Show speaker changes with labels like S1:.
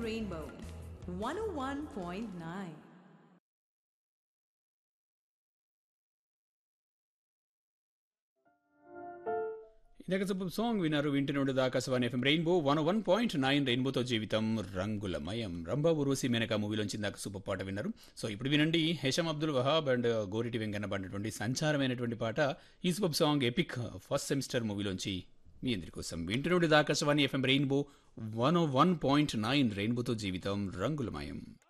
S1: Rainbow 101.9.
S2: ఇందాక super song విన్నారు వింటి నుండి Akashvani FM rainbow one one point nine రెయిన్బోతో జీవితం రంగులమయం రంభా ఉర్వశి మేనక మూవీలోంచి ఇందాక సూపర్ పాట విన్నారు సో ఇప్పుడు వినండి హేషం అబ్దుల్ వహాబ్ అండ్ గోరిటి వెంకన్న పాడినటువంటి సంచారమైనటువంటి పాట ఈ super song epic first semester మూవీలోంచి మీ అందరి కోసం వింటి నుండి Akashvani FM rainbow one one point nine రెయిన్బోతో జీవితం రంగులమయం